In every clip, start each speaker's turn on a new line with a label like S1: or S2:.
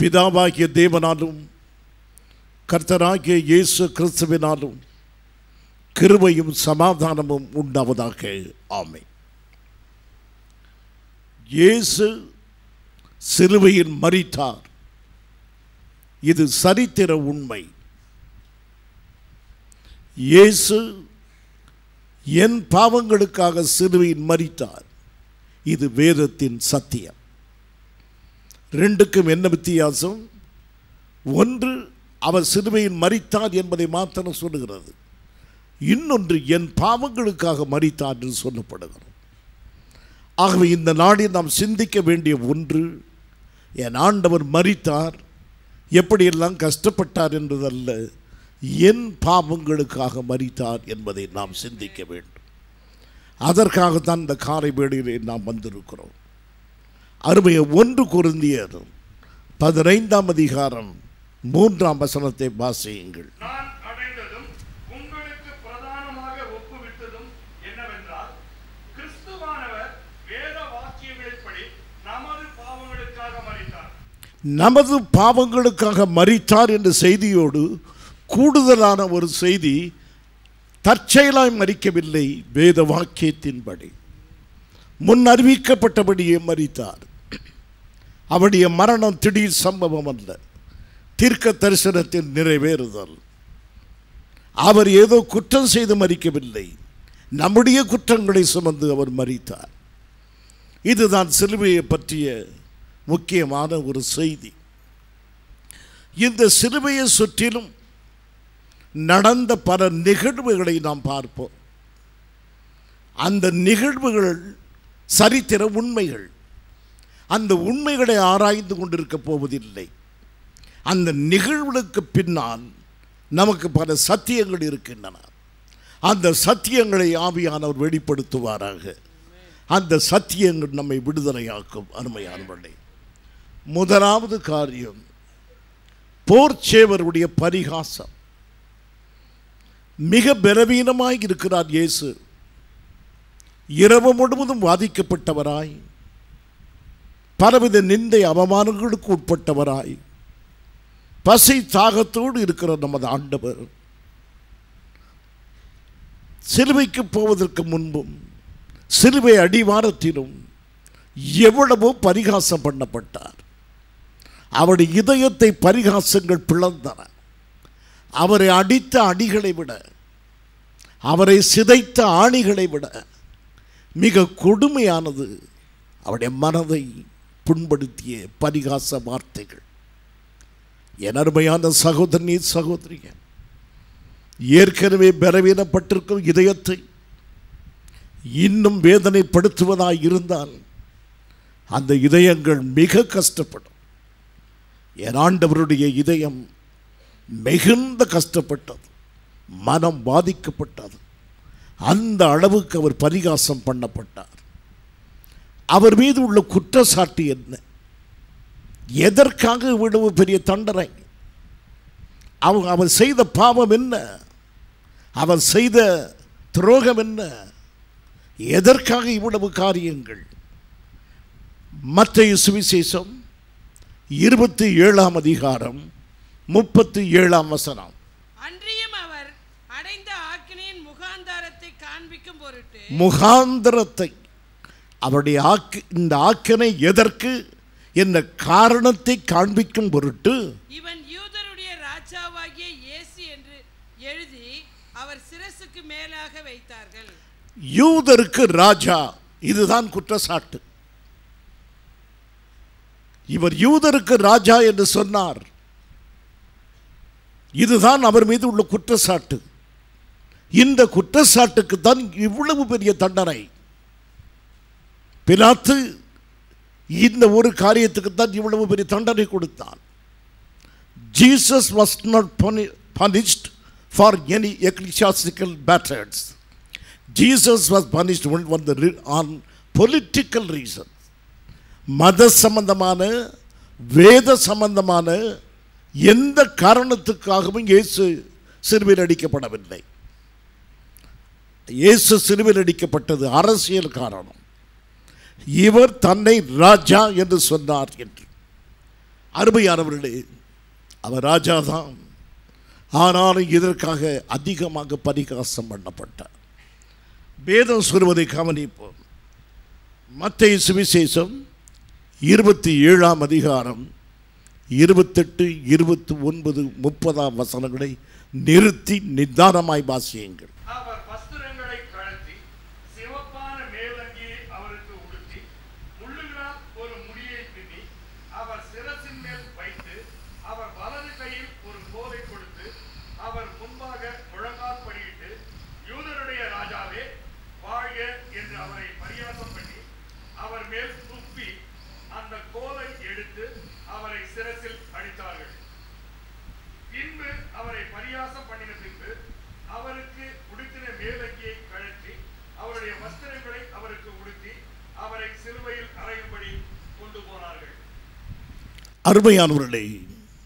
S1: பிதாவாகிய தேவனாலும் கர்த்தராகிய இயேசு கிறிஸ்துவினாலும் கிருபையும் சமாதானமும் உண்டாவதாக ஆமை இயேசு சிலுவையில் மரித்தார் இது சரித்திர உண்மை இயேசு என் பாவங்களுக்காக சிலுவையில் மரித்தார் இது வேதத்தின் சத்தியம் ரெண்டுக்கும் என்ன வித்தியாசம் ஒன்று அவர் சிலுவையில் மரித்தார் என்பதை மாத்திரம் சொல்லுகிறது இன்னொன்று என் பாவங்களுக்காக மரித்தார் என்று சொல்லப்படுகிறது ஆகவே இந்த நாளில் நாம் சிந்திக்க வேண்டிய ஒன்று என் ஆண்டவர் மரித்தார் எப்படியெல்லாம் கஷ்டப்பட்டார் என்பதல்ல என் பாவங்களுக்காக மரித்தார் என்பதை நாம் சிந்திக்க வேண்டும் அதற்காகத்தான் இந்த காரை வேளையிலே நாம் வந்திருக்கிறோம் அருமைய ஒன்று குருந்தியர் பதினைந்தாம் அதிகாரம் மூன்றாம் வசனத்தை வாசியுங்கள்
S2: நான் அடைந்ததும் உங்களுக்கு பிரதானமாக ஒப்புவித்ததும் என்னவென்றால் கிறிஸ்துவானவர் வேத வாக்கியங்களின்படி நமது பாவங்களுக்காக மரித்தார்
S1: நமது பாவங்களுக்காக மரித்தார் என்ற செய்தியோடு கூடுதலான ஒரு செய்தி தற்செயலாய் மறிக்கவில்லை வேத வாக்கியத்தின்படி முன் அறிவிக்கப்பட்டபடியே மரித்தார் அவருடைய மரணம் திடீர் சம்பவம் அல்ல தீர்க்க தரிசனத்தின் நிறைவேறுதல் அவர் ஏதோ குற்றம் செய்து மறிக்கவில்லை நம்முடைய குற்றங்களை சுமந்து அவர் மரித்தார் இதுதான் சிலுவையை பற்றிய முக்கியமான ஒரு செய்தி இந்த சிலுவையை சுற்றிலும் நடந்த பல நிகழ்வுகளை நாம் பார்ப்போம் அந்த நிகழ்வுகள் சரித்திர உண்மைகள் அந்த உண்மைகளை ஆராய்ந்து கொண்டிருக்க போவதில்லை அந்த நிகழ்வுகளுக்கு பின்னால் நமக்கு பல சத்தியங்கள் இருக்கின்றன அந்த சத்தியங்களை ஆவியானவர் வெளிப்படுத்துவாராக அந்த சத்தியங்கள் நம்மை விடுதலையாக்கும் அருமையானவர்களே முதலாவது காரியம் போர்ச்சேவருடைய பரிகாசம் மிக பலவீனமாய் இருக்கிறார் இயேசு இரவு முழுவதும் பாதிக்கப்பட்டவராய் பலவித நிந்தை அவமானங்களுக்கு உட்பட்டவராய் பசி தாகத்தோடு இருக்கிற நமது ஆண்டவர் சிலுவைக்கு போவதற்கு முன்பும் சிலுவை அடிவாரத்திலும் எவ்வளவோ பரிகாசம் பண்ணப்பட்டார் அவருடைய இதயத்தை பரிகாசங்கள் பிளந்தன அவரை அடித்த அடிகளை விட அவரை சிதைத்த ஆணிகளை விட மிக கொடுமையானது அவருடைய மனதை புண்படுத்திய பரிகாச வார்த்தைகள் என் அருமையான சகோதரனே சகோதரிய ஏற்கனவே பலவீனப்பட்டிருக்கும் இதயத்தை இன்னும் வேதனைப்படுத்துவதாய் இருந்தால் அந்த இதயங்கள் மிக கஷ்டப்படும் என் ஆண்டவருடைய இதயம் மிகுந்த கஷ்டப்பட்டது மனம் பாதிக்கப்பட்டது அந்த அளவுக்கு அவர் பரிகாசம் பண்ணப்பட்டார் அவர் மீது உள்ள குற்றச்சாட்டு என்ன எதற்காக இவ்வளவு பெரிய தண்டனை அவங்க அவர் செய்த பாவம் என்ன அவர் செய்த துரோகம் என்ன எதற்காக இவ்வளவு காரியங்கள் மத்திய சுவிசேஷம் இருபத்தி ஏழாம் அதிகாரம் முப்பத்தி ஏழாம் வசனம்
S3: அன்றியும் அவர் அடைந்த ஆக்கினையின் முகாந்தாரத்தை காண்பிக்கும் பொருட்டு
S1: முகாந்திரத்தை அவருடைய ஆக்கு இந்த ஆக்கினை எதற்கு என்ற காரணத்தை காண்பிக்கும் பொருட்டு
S3: இவன் யூதருடைய ராஜாவாகிய இயேசு என்று எழுதி அவர் சிரசுக்கு மேலாக வைத்தார்கள்
S1: யூதருக்கு ராஜா இதுதான் குற்றச்சாட்டு இவர் யூதருக்கு ராஜா என்று சொன்னார் இதுதான் அவர் மீது உள்ள குற்றச்சாட்டு இந்த குற்றச்சாட்டுக்கு தான் இவ்வளவு பெரிய தண்டனை பிலாத்து இந்த ஒரு காரியத்துக்கு தான் இவ்வளவு பெரிய தண்டனை கொடுத்தான் Jesus was not punished for any ecclesiastical matters Jesus was punished only on the re- on political reasons மத சம்பந்தமான வேத சம்பந்தமான எந்த காரணத்துக்காகவும் இயேசு சிறுவில் அடிக்கப்படவில்லை இயேசு சிறுவில் அடிக்கப்பட்டது அரசியல் காரணம் இவர் தன்னை ராஜா என்று சொன்னார் என்று அருமையானவர்களே அவர் ராஜா தான் ஆனாலும் இதற்காக அதிகமாக பரிகாசம் பண்ணப்பட்டார் வேதம் சொல்வதை கவனிப்போம் மத்திய சுவிசேஷம் இருபத்தி ஏழாம் அதிகாரம் இருபத்தெட்டு இருபத்தி ஒன்பது முப்பதாம் வசனங்களை நிறுத்தி நிதானமாய் வாசியுங்கள்
S2: அவர் வஸ்திரங்களை கழற்றி சிவப்பான மேலங்கியை அவருக்கு உடுத்தி முள்ளுகளால் ஒரு முடியை பின்னி அவர் சிரசின் மேல் வைத்து அவர் வலது கையில் ஒரு கோலை கொடுத்து அவர் முன்பாக முழங்கால் படியிட்டு யூதருடைய ராஜாவே வாழ்க என்று அவரை பரியாசம் பண்ணி அவர் மேல் துப்பி அந்த கோலை எடுத்து அவரை சிரசில் அடித்தார்கள் பின்பு அவரை பரியாசம் பண்ணின பின்பு அவருக்கு உடுத்தின மேலங்கியை கழற்றி அவருடைய வஸ்திரங்களை அவருக்கு உடுத்தி அவரை சிலுவையில் அறையும்படி கொண்டு போனார்கள்
S1: அருமையானவர்களே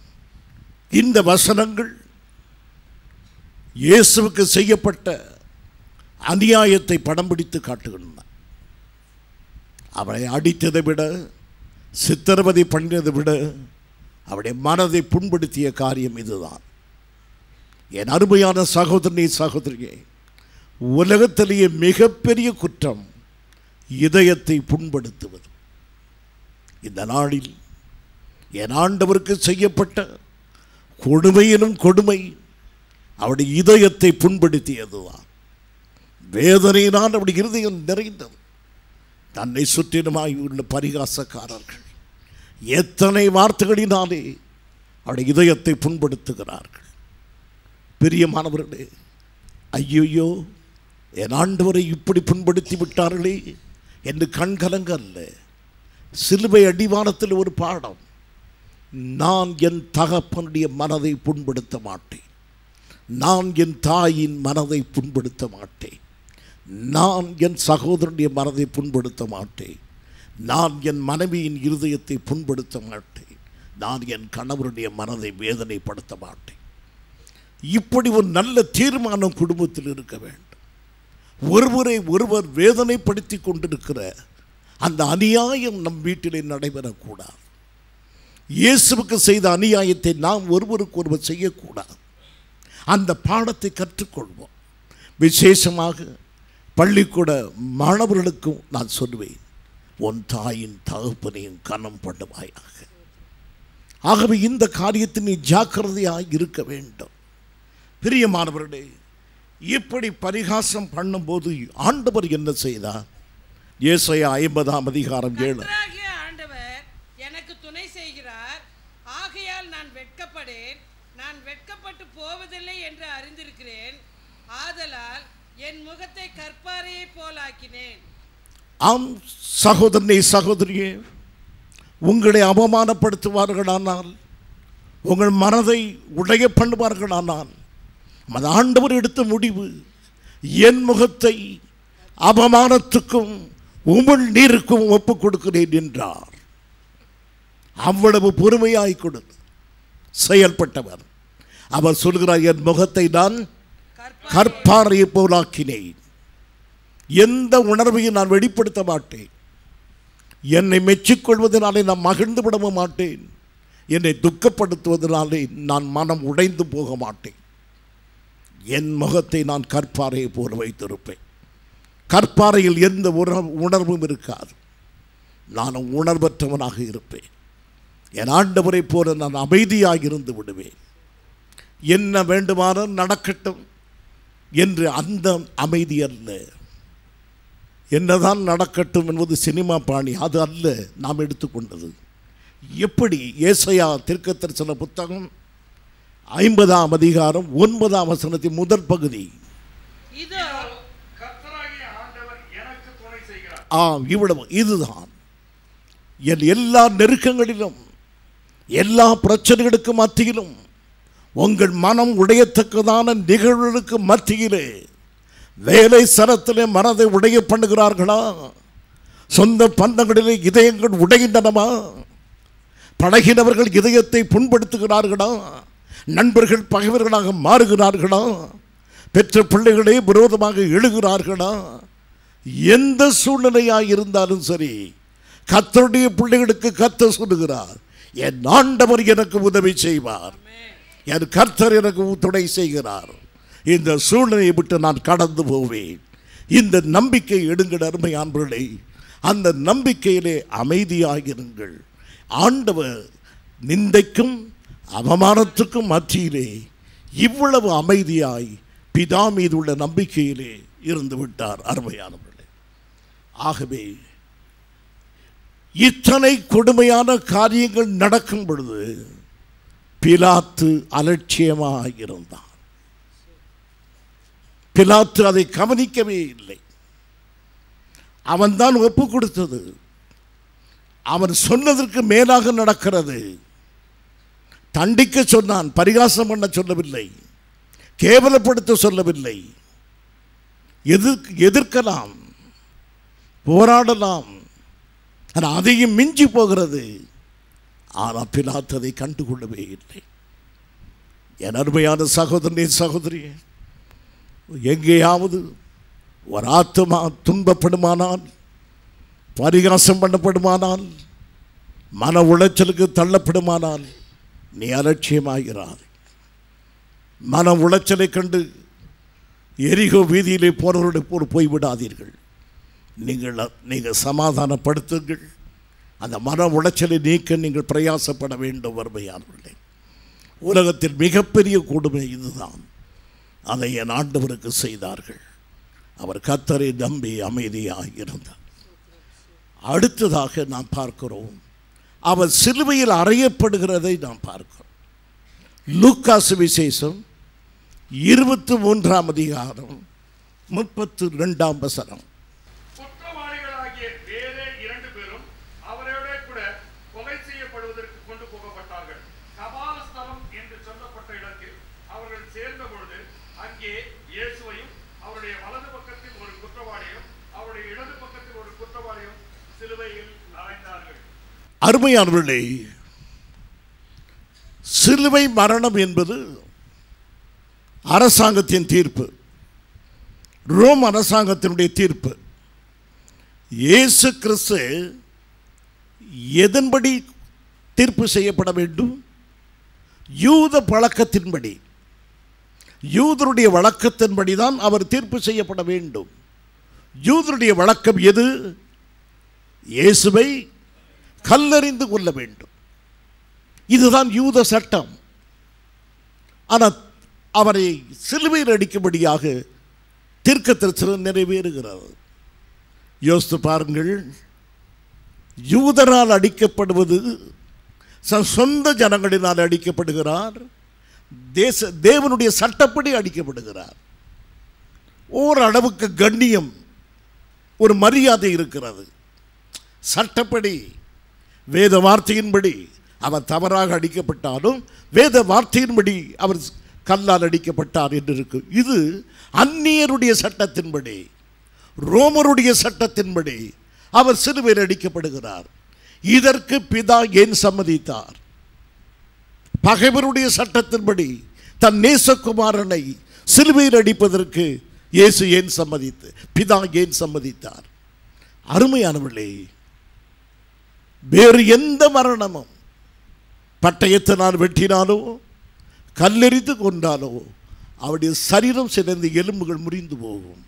S1: இந்த வசனங்கள் இயேசுவுக்கு செய்யப்பட்ட அநியாயத்தை படம் பிடித்து காட்டுகின்றன அவரை அடித்ததை விட சித்திரவதை பண்ணியதை விட அவருடைய மனதை புண்படுத்திய காரியம் இதுதான் என் அருமையான சகோதரனே சகோதரியே உலகத்திலேயே மிகப்பெரிய குற்றம் இதயத்தை புண்படுத்துவது இந்த நாளில் என் ஆண்டவருக்கு செய்யப்பட்ட கொடுமையினும் கொடுமை அவருடைய இதயத்தை புண்படுத்தியதுதான் வேதனையினால் அவருடைய இருதயம் நிறைந்தது தன்னை சுற்றிலுமாய் உள்ள பரிகாசக்காரர்கள் எத்தனை வார்த்தைகளினாலே அவருடைய இதயத்தை புண்படுத்துகிறார்கள் பிரியமானவர்களே ஐயையோ என் ஆண்டவரை இப்படி புண்படுத்தி விட்டார்களே என்று கண்கலங்க அல்ல சிலுவை அடிவானத்தில் ஒரு பாடம் நான் என் தகப்பனுடைய மனதை புண்படுத்த மாட்டேன் நான் என் தாயின் மனதை புண்படுத்த மாட்டேன் நான் என் சகோதரனுடைய மனதை புண்படுத்த மாட்டேன் நான் என் மனைவியின் இருதயத்தை புண்படுத்த மாட்டேன் நான் என் கணவருடைய மனதை வேதனைப்படுத்த மாட்டேன் இப்படி ஒரு நல்ல தீர்மானம் குடும்பத்தில் இருக்க வேண்டும் ஒருவரை ஒருவர் வேதனைப்படுத்தி கொண்டிருக்கிற அந்த அநியாயம் நம் வீட்டிலே நடைபெறக்கூடாது இயேசுவுக்கு செய்த அநியாயத்தை நாம் ஒருவருக்கு ஒருவர் செய்யக்கூடாது அந்த பாடத்தை கற்றுக்கொள்வோம் விசேஷமாக பள்ளிக்கூட மாணவர்களுக்கும் நான் சொல்லுவேன் உன் தாயின் தகப்பனையும் கனம் பண்ணுவாயாக ஆகவே இந்த காரியத்தில் நீ ஜாக்கிரதையாக இருக்க வேண்டும் பிரியமானவர்களே இப்படி பரிகாசம் பண்ணும்போது ஆண்டவர் என்ன செய்தார் ஏசையா ஐம்பதாம் அதிகாரம் ஏழு
S3: கர்த்தராகிய ஆண்டவர் எனக்கு துணை செய்கிறார் ஆகையால் நான் வெட்கப்படேன் நான் வெட்கப்பட்டு போவதில்லை என்று அறிந்திருக்கிறேன் ஆதலால் என் முகத்தை கற்பாரையைப் போலாக்கினேன்
S1: ஆம் சகோதரனே சகோதரியே உங்களை அவமானப்படுத்துவார்களானால் உங்கள் மனதை உடைய பண்ணுவார்களானால் அது ஆண்டவர் எடுத்த முடிவு என் முகத்தை அவமானத்துக்கும் உமிழ் நீருக்கும் ஒப்புக் கொடுக்கிறேன் என்றார் அவ்வளவு பொறுமையாய் கொடுத்து செயல்பட்டவர் அவர் சொல்கிறார் என் முகத்தை நான்
S3: கற்ப
S1: கற்பாறையை போலாக்கினேன் எந்த உணர்வையும் நான் வெளிப்படுத்த மாட்டேன் என்னை மெச்சிக்கொள்வதனாலே நான் மகிழ்ந்து விடவும் மாட்டேன் என்னை துக்கப்படுத்துவதனாலே நான் மனம் உடைந்து போக மாட்டேன் என் முகத்தை நான் கற்பாறையை போல வைத்திருப்பேன் கற்பாறையில் எந்த உணர் உணர்வும் இருக்காது நான் உணர்வற்றவனாக இருப்பேன் என் ஆண்டவரை போல நான் அமைதியாக இருந்து விடுவேன் என்ன வேண்டுமானால் நடக்கட்டும் என்று அந்த அமைதி அல்ல என்னதான் நடக்கட்டும் என்பது சினிமா பாணி அது அல்ல நாம் எடுத்துக்கொண்டது எப்படி ஏசையா திருக்க தரிசன புத்தகம் ஐம்பதாம் அதிகாரம் ஒன்பதாம் வசனத்தின் முதல் பகுதி
S3: இதோ
S2: கர்த்தராகிய ஆண்டவர் எனக்கு துணை செய்கிறார்
S1: ஆ இவ்வளவு இதுதான் என் எல்லா நெருக்கங்களிலும் எல்லா பிரச்சனைகளுக்கு மத்தியிலும் உங்கள் மனம் உடையத்தக்கதான நிகழ்வுகளுக்கு மத்தியிலே வேலை சரத்திலே மனதை உடைய பண்ணுகிறார்களா சொந்த பந்தங்களிலே இதயங்கள் உடைகின்றனவா பழகினவர்கள் இதயத்தை புண்படுத்துகிறார்களா நண்பர்கள் பகைவர்களாக மாறுகிறார்களா பெற்ற பிள்ளைகளே விரோதமாக எழுகிறார்களா எந்த சூழ்நிலையாக இருந்தாலும் சரி கத்தருடைய பிள்ளைகளுக்கு கத்த சொல்லுகிறார் என் ஆண்டவர் எனக்கு உதவி செய்வார் என் கர்த்தர் எனக்கு துணை செய்கிறார் இந்த சூழ்நிலையை விட்டு நான் கடந்து போவேன் இந்த நம்பிக்கை எடுங்கள் அருமையான்பர்களே அந்த நம்பிக்கையிலே அமைதியாகிருங்கள் ஆண்டவர் நிந்தைக்கும் அவமானத்துக்கும் மத்தியிலே இவ்வளவு அமைதியாய் பிதா மீது உள்ள நம்பிக்கையிலே இருந்து விட்டார் அருமையானவர்களே ஆகவே இத்தனை கொடுமையான காரியங்கள் நடக்கும் பொழுது பிலாத்து அலட்சியமாக இருந்தான் பிலாத்து அதை கவனிக்கவே இல்லை அவன்தான் ஒப்பு கொடுத்தது அவன் சொன்னதற்கு மேலாக நடக்கிறது தண்டிக்க சொன்னான் பரிகாசம் பண்ண சொல்லவில்லை கேவலப்படுத்த சொல்லவில்லை எதிர் எதிர்க்கலாம் போராடலாம் ஆனால் அதையும் மிஞ்சி போகிறது ஆனால் பிலாத்து அதை கண்டுகொள்ளவே இல்லை என் அருமையான சகோதரனே சகோதரியே எங்கேயாவது ஒரு ஆத்மா துன்பப்படுமானால் பரிகாசம் பண்ணப்படுமானால் மன உளைச்சலுக்கு தள்ளப்படுமானால் நீ அலட்சியமாகிறாய் மன உளைச்சலை கண்டு எரிகோ வீதியிலே போனவருடைய போர் போய்விடாதீர்கள் நீங்கள் நீங்கள் சமாதானப்படுத்துங்கள் அந்த மன உளைச்சலை நீக்க நீங்கள் பிரயாசப்பட வேண்டும் வறுமையானவர்களே உலகத்தில் மிகப்பெரிய கொடுமை இதுதான் அதை என் ஆண்டவருக்கு செய்தார்கள் அவர் கத்தரை நம்பி அமைதியாக இருந்தார் அடுத்ததாக நாம் பார்க்கிறோம் அவர் சிலுவையில் அறையப்படுகிறதை நாம் பார்க்கிறோம் லூக்காசு விசேஷம் இருபத்தி மூன்றாம் அதிகாரம் முப்பத்து ரெண்டாம் வசனம்
S2: குற்றவாளிகளாகிய வேறே இரண்டு பேரும் அவரோட கூட கொலை செய்யப்படுவதற்கு கொண்டு போகப்பட்டார்கள் கபாலஸ்தலம் என்று சொல்லப்பட்ட இடத்தில் அவர்கள் சேர்ந்த பொழுது அங்கே இயேசுவையும் அவருடைய வலது பக்கத்தில் ஒரு குற்றவாளியும் அவருடைய இடது பக்கத்தில் ஒரு குற்றவாளியும் சிலுவையில் அறைந்தார்கள்
S1: அருமையானவர்களே சிலுவை மரணம் என்பது அரசாங்கத்தின் தீர்ப்பு ரோம் அரசாங்கத்தினுடைய தீர்ப்பு இயேசு கிறிஸ்து எதன்படி தீர்ப்பு செய்யப்பட வேண்டும் யூத பழக்கத்தின்படி யூதருடைய வழக்கத்தின்படி தான் அவர் தீர்ப்பு செய்யப்பட வேண்டும் யூதருடைய வழக்கம் எது இயேசுவை கல்லறிந்து கொள்ள வேண்டும் இதுதான் யூத சட்டம் ஆனால் அவரை சிலுவையில் அடிக்கும்படியாக தீர்க்க தரிசனம் நிறைவேறுகிறது யோசித்து பாருங்கள் யூதரால் அடிக்கப்படுவது ச- சொந்த ஜனங்களினால் அடிக்கப்படுகிறார் தேச தேவனுடைய சட்டப்படி அடிக்கப்படுகிறார் ஓரளவுக்கு கண்ணியம் ஒரு மரியாதை இருக்கிறது சட்டப்படி வேத வார்த்தையின்படி அவர் தவறாக அடிக்கப்பட்டாலும் வேத வார்த்தையின்படி அவர் கல்லால் அடிக்கப்பட்டார் என்று இருக்கு இது அந்நியருடைய சட்டத்தின்படி ரோமருடைய சட்டத்தின்படி அவர் சிலுவையில் அடிக்கப்படுகிறார் இதற்கு பிதா ஏன் சம்மதித்தார் பகைவருடைய சட்டத்தின்படி தன் நேசகுமாரனை சிலுவையில் அடிப்பதற்கு இயேசு ஏன் சம்மதித்து பிதா ஏன் சம்மதித்தார் அருமையானவர்களே வேறு எந்த மரணமும் பட்டயத்தினால் வெட்டினாலோ கல்லெறிந்து கொண்டாலோ அவருடைய சரீரம் சிதைந்து எலும்புகள் முறிந்து போகும்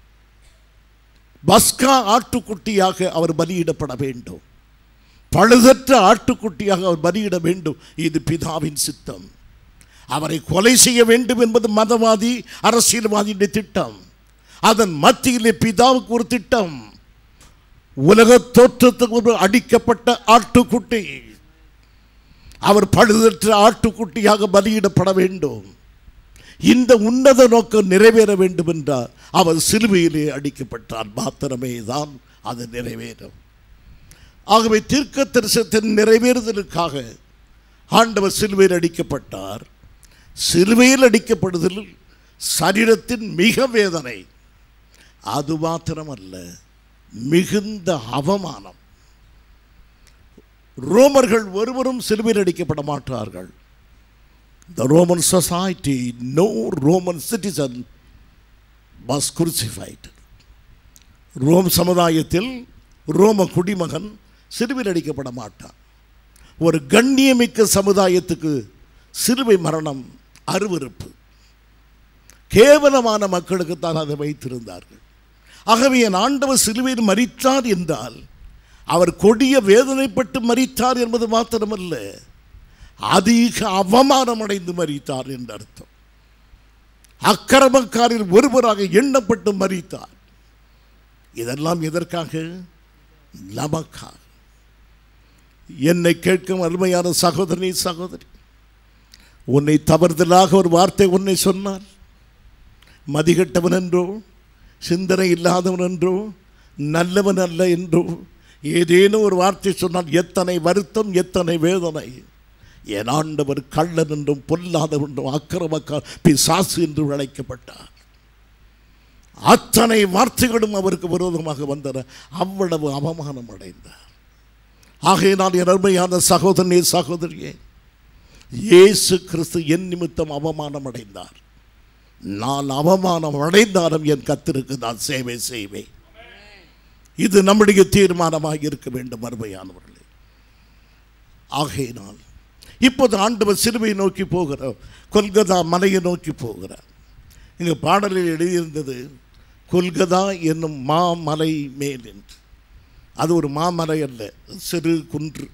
S1: பஸ்கா ஆட்டுக்குட்டியாக அவர் பலியிடப்பட வேண்டும் பழுதற்ற ஆட்டுக்குட்டியாக அவர் பலியிட வேண்டும் இது பிதாவின் சித்தம் அவரை கொலை செய்ய வேண்டும் என்பது மதவாதி அரசியல்வாதியுடைய திட்டம் அதன் மத்தியிலே பிதாவுக்கு ஒரு திட்டம் உலக தோற்றத்துக்கு ஒரு அடிக்கப்பட்ட ஆட்டுக்குட்டி அவர் பழுதற்ற ஆட்டுக்குட்டியாக பலியிடப்பட வேண்டும் இந்த உன்னத நோக்கம் நிறைவேற வேண்டும் என்றால் அவர் சிலுவையிலே அடிக்கப்பட்டார் மாத்திரமே தான் அது நிறைவேறும் ஆகவே தீர்க்க தரிசனத்தின் நிறைவேறுதலுக்காக ஆண்டவர் சிலுவையில் அடிக்கப்பட்டார் சிலுவையில் அடிக்கப்படுதல் சரீரத்தின் மிக வேதனை அது மாத்திரமல்ல மிகுந்த அவமானம் ரோமர்கள் ஒருவரும் சிலுவையில் அடிக்கப்பட மாட்டார்கள் The Roman society, no Roman citizen was crucified. Rome சமுதாயத்தில் ரோம குடிமகன் சிலுவையில் அடிக்கப்பட மாட்டான் ஒரு கண்ணியமிக்க சமுதாயத்துக்கு சிலுவை மரணம் அருவருப்பு கேவலமான மக்களுக்கு தான் அதை வைத்திருந்தார்கள் ஆகவே என் ஆண்டவர் சிலுவையில் மரித்தார் என்றால் அவர் கொடிய வேதனைப்பட்டு மரித்தார் என்பது மாத்திரமல்ல அதிக அவமானம் அடைந்து மரித்தார் என்று அர்த்தம் அக்கிரமக்காரில் ஒருவராக எண்ணப்பட்டு மரித்தார் இதெல்லாம் எதற்காக நமக்காக என்னை கேட்கும் அருமையான சகோதரி சகோதரி உன்னை தவறுதலாக ஒரு வார்த்தை உன்னை சொன்னார் மதிகட்டவன் என்றோ சிந்தனை இல்லாதவன் என்றோ நல்லவன் அல்ல என்றோ ஏதேனும் ஒரு வார்த்தை சொன்னால் எத்தனை வருத்தம் எத்தனை வேதனை என் ஆண்டவர் கள்ளன் என்றும் பொல்லாதவன் என்றும் அக்கிரமக்கார் பிசாசு என்று அழைக்கப்பட்டார் அத்தனை வார்த்தைகளும் அவருக்கு விரோதமாக வந்தன அவ்வளவு அவமானம் அடைந்தார் ஆகையினால் என் அருமையான சகோதரனே சகோதரியே இயேசு கிறிஸ்து என் நிமித்தம் அவமானம் அடைந்தார் நான் அவமானம் அடைந்தாலும் என் கத்திற்கு நான் சேவை செய்வேன் இது நம்முடைய தீர்மானமாக இருக்க வேண்டும் அருமையானவர்களே ஆகையினால் இப்போது ஆண்டவர் சிலுவையை நோக்கி போகிறார் கொல்கதா மலையை நோக்கி போகிறார் இங்கே பாடலில் எழுதியிருந்தது கொல்கதா என்னும் மாமலை மேல் என்று அது ஒரு மாமலை அல்ல சிறு குன்று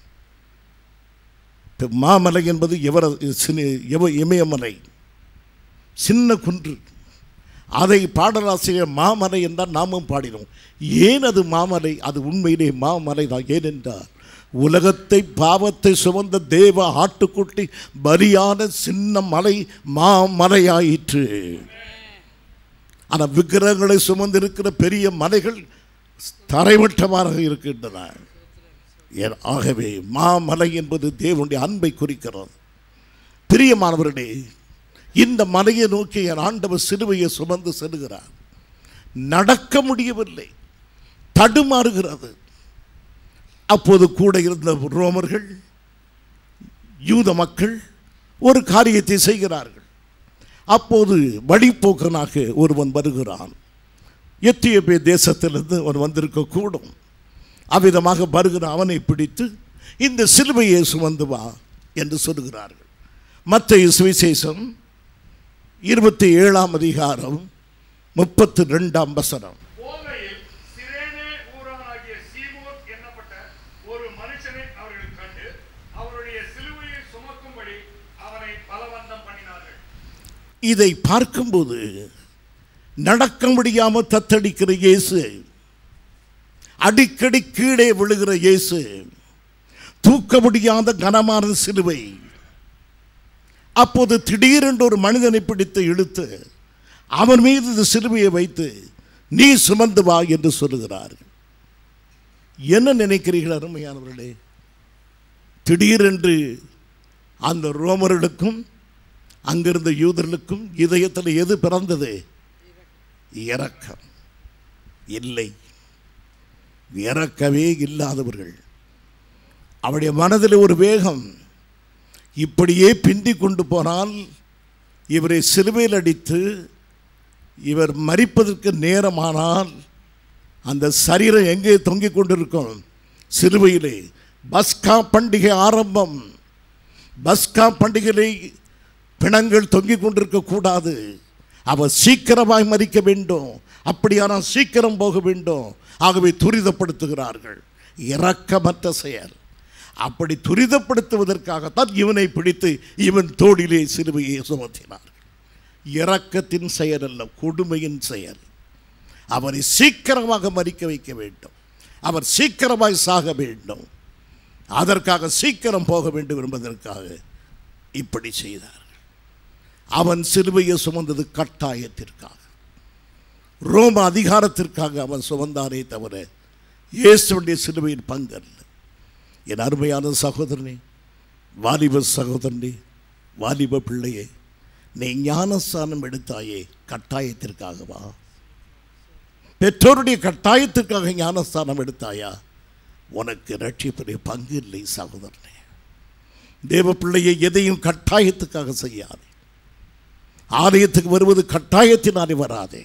S1: இப்ப மாமலை என்பது எவர சிறு எவ இமயமலை சின்ன குன்று அதை பாடலாசிரியர் மாமலை என்றால் நாமும் பாடினோம் ஏன் அது மாமலை அது உண்மையிலே மாமலை தான் ஏனென்றால் உலகத்தை பாவத்தை சுமந்த தேவ ஆட்டுக்குட்டி பலியான சின்ன மலை மாமலையாயிற்று ஆனால் விக்கிரகங்களை சுமந்திருக்கிற பெரிய மலைகள் தரைமட்டமாக இருக்கின்றன ஏன் ஆகவே மாமலை என்பது தேவனுடைய அன்பை குறிக்கிறது பிரியமானவர்களே இந்த மலையை நோக்கி என் ஆண்டவர் சிலுவையை சுமந்து செல்கிறார் நடக்க முடியவில்லை தடுமாறுகிறது அப்போது கூட இருந்த ரோமர்கள் யூத மக்கள் ஒரு காரியத்தை செய்கிறார்கள் அப்போது வழிப்போக்கனாக ஒருவன் வருகிறான் எத்தியோப்பிய தேசத்திலிருந்து அவன் வந்திருக்க கூடும் அவ்விதமாக வருகிற அவனை பிடித்து இந்த சிலுவையை சுமந்து வா என்று சொல்லுகிறார்கள் மற்ற சுவிசேஷம் இருபத்தி ஏழாம் அதிகாரம் முப்பத்தி ரெண்டாம் வசனம்
S2: போகையில் சிரேனே ஊரானாகிய சீமோன் என்னப்பட்ட ஒரு மனுஷனை அவர்கள் கண்டு அவருடைய சிலுவையை சுமக்கும்படி அவனை பலவந்தம் பண்ணினார்கள்
S1: இதை பார்க்கும்போது நடக்க முடியாமல் தத்தளிக்கிற இயேசு அடிக்கடி கீழே விழுகிற இயேசு தூக்க முடியாத கனமான சிலுவை அப்போது திடீரென்று ஒரு மனிதனை பிடித்து இழுத்து அவன் மீது இந்த சிலுவையை வைத்து நீ சுமந்து வா என்று சொல்லுகிறார்கள் என்ன நினைக்கிறீர்கள் அருமையானவர்களே திடீரென்று அந்த ரோமர்களுக்கும் அங்கிருந்த யூதர்களுக்கும் இதயத்தில் எது பிறந்தது இரக்கம் இல்லை இறக்கவே இல்லாதவர்கள் அவருடைய மனதில் ஒரு வேகம் இப்படியே பிந்திக் கொண்டு போனால் இவரை சிலுவையில் அடித்து இவர் மறிப்பதற்கு நேரமானால் அந்த சரீரம் எங்கே தொங்கிக் கொண்டிருக்கும் சிலுவையிலே பஸ்கா பண்டிகை ஆரம்பம் பஸ்கா பண்டிகையிலே பிணங்கள் தொங்கிக் கொண்டிருக்க கூடாது அவர் சீக்கிரமாய் மறிக்க வேண்டும் அப்படியானால் சீக்கிரம் போக வேண்டும் ஆகவே துரிதப்படுத்துகிறார்கள் இரக்கமற்ற செயல் அப்படி துரிதப்படுத்துவதற்காகத்தான் இவனை பிடித்து இவன் தோளிலே சிலுவையை சுமத்தினார்கள் இரக்கத்தின் செயல் அல்ல கொடுமையின் செயல் அவரை சீக்கிரமாக மறிக்க வைக்க வேண்டும் அவர் சீக்கிரமாய் சாக வேண்டும் அதற்காக சீக்கிரம் போக வேண்டும் என்பதற்காக இப்படி செய்தார்கள் அவன் சிலுவையை சுமந்தது கட்டாயத்திற்காக ரோம அதிகாரத்திற்காக அவன் சுமந்தானே தவிர இயேசுடைய சிலுவையின் பங்கு அல்ல என் அருமையான சகோதரனே வாலிப சகோதரனே வாலிப பிள்ளையே நீ ஞானஸ்தானம் எடுத்தாயே கட்டாயத்திற்காகவா பெற்றோருடைய கட்டாயத்திற்காக ஞானஸ்தானம் எடுத்தாயா உனக்கு ரட்சிப்படைய பங்கு இல்லை சகோதரனே தேவ பிள்ளையை எதையும் கட்டாயத்துக்காக செய்யாதே ஆலயத்துக்கு வருவது கட்டாயத்தினாலே வராதே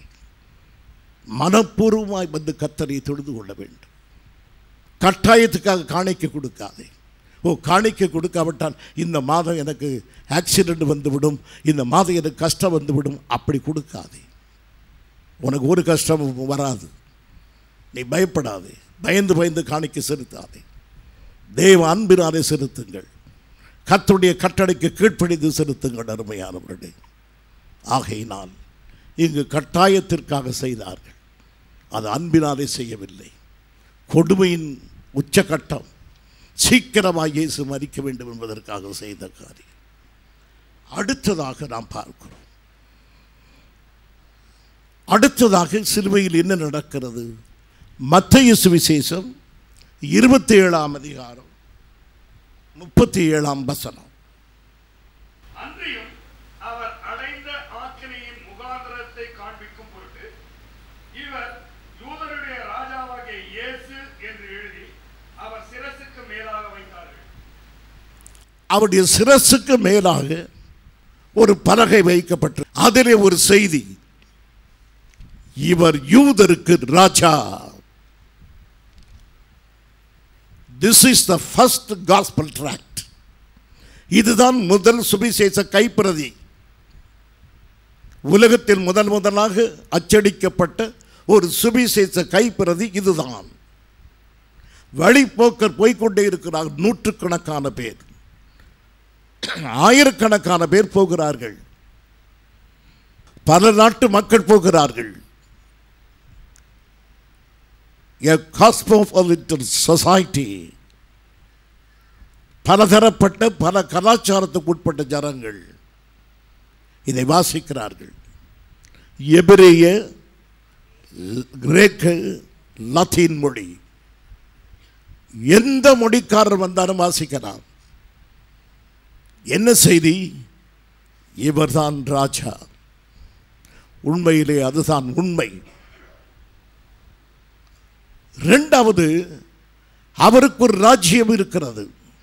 S1: மனப்பூர்வமாய் வந்து கத்தரை தொழுது கொள்ள வேண்டும் கட்டாயத்துக்காக காணிக்க கொடுக்காதே ஓ காணிக்கை கொடுக்காவிட்டால் இந்த மாதம் எனக்கு ஆக்சிடெண்ட் வந்துவிடும் இந்த மாதம் எனக்கு கஷ்டம் வந்துவிடும் அப்படி கொடுக்காதே உனக்கு ஒரு கஷ்டமும் வராது நீ பயப்படாதே பயந்து பயந்து காணிக்கை செலுத்தாதே தேவ அன்பினாலே செலுத்துங்கள் கர்த்தருடைய கட்டளைக்கு கீழ்ப்படிந்து செலுத்துங்கள் அருமையானவர்களே ஆகையினால் இங்கு கட்டாயத்திற்காக செய்தார்கள் அது அன்பினாலே செய்யவில்லை கொடுமையின் உச்சகட்டம் சீக்கிரமாக இயேசு மறிக்க வேண்டும் என்பதற்காக செய்த காரியம் அடுத்ததாக நாம் பார்க்கிறோம் அடுத்ததாக சிலுவையில் என்ன நடக்கிறது மத்திய சுவிசேஷம் இருபத்தி ஏழாம் அதிகாரம் முப்பத்தி ஏழாம் வசனம்
S2: அன்றியும் அவர் அடைந்த ஆக்கினையின் முகாந்திரத்தை காண்பிக்கும் பொருட்டு இவர் யூதருடைய ராஜாவாகிய இயேசு என்று எழுதி அவர் சிரசுக்கு மேலாக வைத்தார்கள்
S1: அவருடைய சிரசுக்கு மேலாக ஒரு பலகை வைக்கப்பட்டு அதிலே ஒரு செய்தி இவர் யூதருக்கு ராஜா this is the first gospel tract இதுதான் முதல் சுவிசேஷ கைப்பிரதி உலகத்தில் முதல் முதலாக அச்சடிக்கப்பட்ட ஒரு சுவிசேஷ கைப்பிரதி இதுதான் வழிப்போக்கர் போய்க்கொண்டே இருக்கிறார் நூற்றுக்கணக்கான பேர் ஆயிரக்கணக்கான பேர் போகிறார்கள் பல நாட்டு மக்கள் போகிறார்கள் a cosmopolitan society பலதரப்பட்ட பல கலாச்சாரத்துக்கு உட்பட்ட ஜனங்கள் இதை வாசிக்கிறார்கள் எபிரேய கிரேக்க லத்தீன் மொழி எந்த மொழிக்காரர் வந்தாலும் வாசிக்கலாம் என்ன செய்தி இவர்தான் ராஜா உண்மையிலே அதுதான் உண்மை ரெண்டாவது அவருக்கு ஒரு ராஜ்யம் இருக்கிறது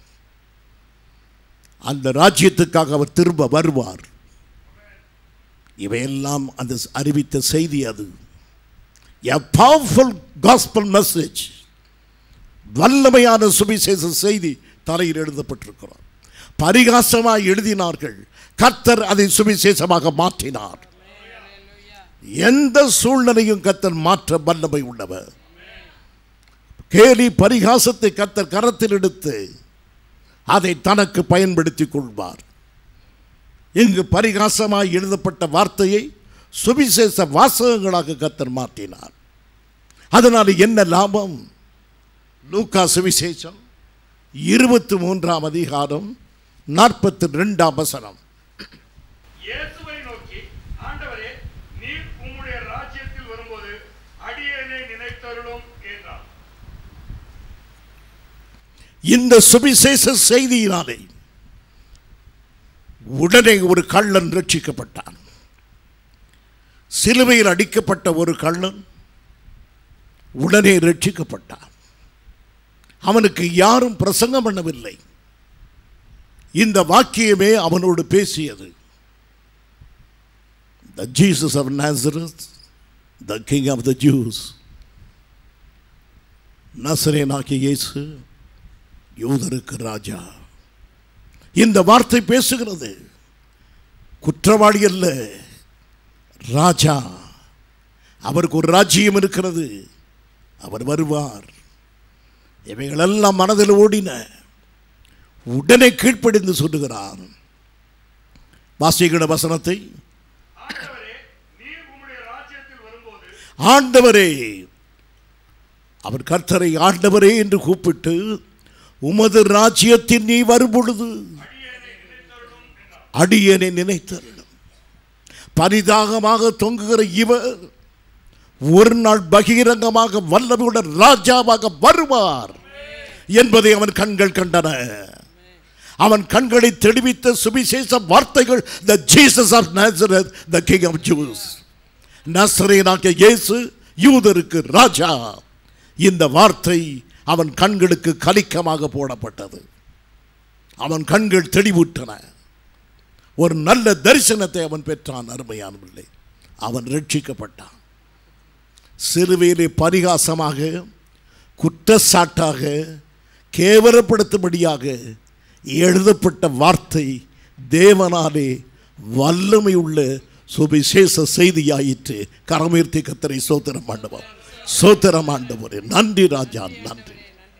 S1: அந்த ராஜ்யத்துக்காக அவர் திரும்ப வருவார் இவையெல்லாம் அந்த அறிவித்த செய்தி அது a powerful gospel message வல்லமையான சுவிசேஷ செய்தி தலையில் எழுதப்பட்டிருக்கிறார் பரிகாசமாய் எழுதினார்கள் கர்த்தர் அதை சுவிசேஷமாக மாற்றினார் எந்த சூழ்நிலையும் கர்த்தர் மாற்ற வல்லமை உள்ளவர் கேலி பரிகாசத்தை கர்த்தர் கரத்தில் எடுத்து அதை தனக்கு பயன்படுத்திக் கொள்வார் இங்கு பரிகாசமாய் எழுதப்பட்ட வார்த்தையை சுவிசேஷ வாசகங்களாக கர்த்தர் மாற்றினார் அதனால் என்ன லாபம் லூக்கா சுவிசேஷம் இருபத்தி மூன்றாம் அதிகாரம் நாற்பத்தி ரெண்டாம் வசனம்
S2: இயேசுவை நோக்கி ஆண்டவரே நீர் உம்முடைய ராஜ்யத்தில் வரும்போது அடியேனை நினைத்தருளும் என்றார்
S1: இந்த சுவிசேஷ செய்தியினாலே உடனே ஒரு கள்ளன் ரட்சிக்கப்பட்டான் சிலுவையில் அடிக்கப்பட்ட ஒரு கள்ளன் உடனே ரட்சிக்கப்பட்டான் அவனுக்கு யாரும் பிரசங்கம் பண்ணவில்லை இந்த வாக்கியமே அவனோடு பேசியது the Jesus of Nazareth the king of the Jews நசரேனாகிய இயேசு யூதருக்கு ராஜா இந்த வார்த்தை பேசுகிறது குற்றவாளி அல்ல ராஜா அவருக்கு ஒரு ராஜ்யம் இருக்கிறது அவர் வருவார் இவைகளெல்லாம் மனதில் ஓடின உடனே கீழ்ப்படிந்து சொல்லுகிறார் வாசிக்கிற வசனத்தை
S2: ஆண்டவரே நீர் உம்முடைய ராஜ்யத்தில் வரும்போது
S1: ஆண்டவரே அவர் கர்த்தரை ஆண்டவரே என்று கூப்பிட்டு உமது ராஜ்யத்தில் நீ வரும்பொழுது
S2: அடியேனை நினைத்தருளும் என்றார்
S1: அடியனை நினைத்தருளும் பரிதாகமாக தொங்குகிற இவர் ஒரு நாள் பகிரங்கமாக வல்லமையுடன் ராஜாவாக வருவார் என்பதை அவன் கண்கள் கண்டன அவன் கண்களை தெளிவித்த சுவிசேஷ வார்த்தைகள் the Jesus of Nazareth the king of Jews நசரேனாகிய இயேசு யூதருக்கு ராஜா இந்த வார்த்தை அவன் கண்களுக்கு கலிக்கமாக போடப்பட்டது அவன் கண்கள் தெளிவுற்றன ஒரு நல்ல தரிசனத்தை அவன் பெற்றான் அருமையானவில்லை அவன் ரட்சிக்கப்பட்டான் சிறுவையிலே பரிகாசமாக குற்றச்சாட்டாக கேவலப்படுத்தும்படியாக எழுதப்பட்ட வார்த்தை தேவனாலே வல்லமை உள்ள சுவிசேஷ செய்தியாயிற்று கரமீர்த்தி கத்தரை சோத்திரம் ஆண்டவர் சோத்திரம் ஆண்டவரே நன்றி ராஜா நன்றி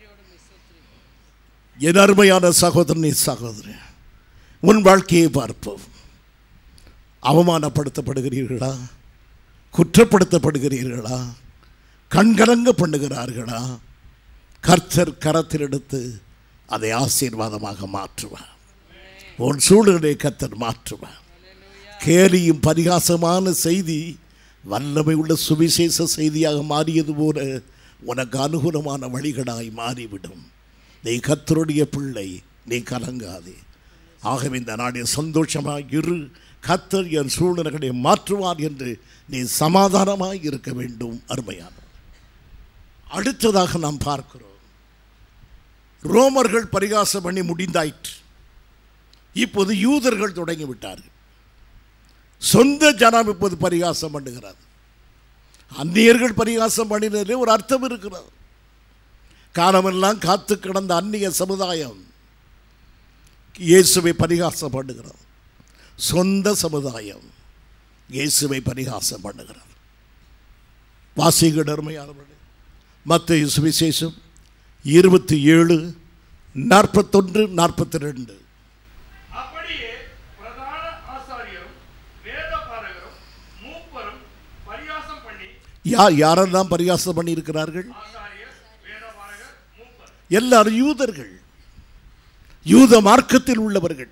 S1: என் அருமையான சகோதரனே சகோதரன் உன் வாழ்க்கையை பார்ப்போம் அவமானப்படுத்தப்படுகிறீர்களா குற்றப்படுத்தப்படுகிறீர்களா கண்கலங்க பண்ணுகிறார்களா கர்த்தர் கரத்தில் எடுத்து அதை ஆசீர்வாதமாக மாற்றுவார் உன் சூழ்நிலை கர்த்தர் மாற்றுவார் கேலியும் பரிகாசமான செய்தி வல்லமை உள்ள சுவிசேஷ செய்தியாக மாறியது போல உனக்கு அனுகூலமான வழிகளாய் மாறிவிடும் நீ கர்த்தருடைய பிள்ளை நீ கலங்காதே ஆகவே இந்த நாடில் சந்தோஷமாக இரு கர்த்தர் என் சூழ்நிலைகளை மாற்றுவார் என்று நீ சமாதானமாய் இருக்க வேண்டும் அருமையானவர் அடுத்ததாக நாம் பார்க்கிறோம் ரோமர்கள் பரிகாசம் பண்ணி முடிந்தாயிற்று இப்போது யூதர்கள் தொடங்கிவிட்டார்கள் சொந்த ஜனம் இப்போது பரிகாசம் பண்ணுகிறார் அந்நியர்கள் பரிகாசம் பண்ணினதிலே ஒரு அர்த்தம் இருக்கிறது காலமெல்லாம் காத்து கிடந்த அந்நிய சமுதாயம் இயேசுவை பரிகாசம் பண்ணுகிறது சொந்த சமுதாயம் இயேசுவை பரிகாசம் பண்ணுகிறது வாசிகள் அருமையானவர்களே மத்திய சுவிசேஷம் இருபத்தி ஏழு நாற்பத்தொன்று நாற்பத்தி ரெண்டு
S2: அப்படியே பிரதான ஆசாரியரும் வேதபாரகரும் மூப்பரும் பரியாசம் பண்ணி
S1: யார் யாரெல்லாம் பரிகாசம் பண்ணியிருக்கிறார்கள்
S2: ஆசாரியர் வேதபாரகர் மூப்பர்
S1: எல்லாரும் யூதர்கள் யூத மார்க்கத்தில் உள்ளவர்கள்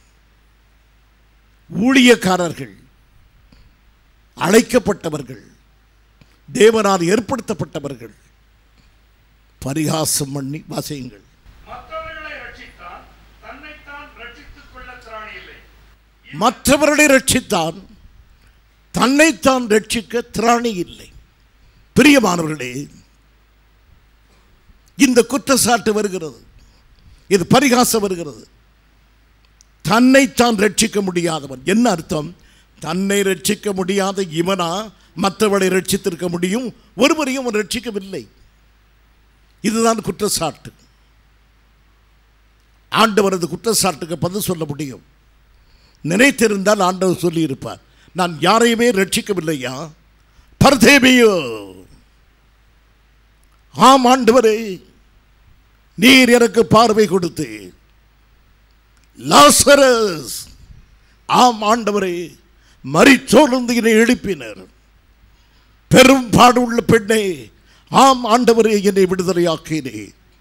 S1: ஊழியக்காரர்கள் அழைக்கப்பட்டவர்கள் தேவனால் ஏற்படுத்தப்பட்டவர்கள் பரிகாசம் பண்ணி வாசியுங்கள்
S2: மற்றவர்களை ரட்சித்தான் தன்னைத்தான் ரட்சித்துக் கொள்ள திராணி இல்லை
S1: மற்றவர்களை ரட்சித்தான் தன்னைத்தான் ரட்சிக்க திராணி இல்லை பிரியமானவர்களே இந்த குற்றச்சாட்டு வருகிறது இது பரிகாசம் வருகிறது தன்னைத்தான் ரட்சிக்க முடியாதவன் என்ன அர்த்தம் தன்னை ரட்சிக்க முடியாத இவனா மற்றவனை ரட்சித்திருக்க முடியும் ஒருவரையும் அவன் ரட்சிக்கவில்லை இதுதான் குற்றச்சாட்டு ஆண்டவரது குற்றச்சாட்டுக்கு பதில் சொல்ல முடியும் நினைத்திருந்தால் ஆண்டவர் சொல்லியிருப்பார் நான் யாரையுமே ரட்சிக்கவில்லையா பர்தேபியோ ஆம் ஆண்டவரே நீர் எனக்கு பார்வை கொடுத்து லாசரஸ் ஆம் ஆண்டவரே மரிச்சோர்ந்து என்னை எழுப்பினர் பெரும் பாடுள்ள பெண்ணே ஆம் ஆண்டவரே என்னை விடுதலையாக்கினே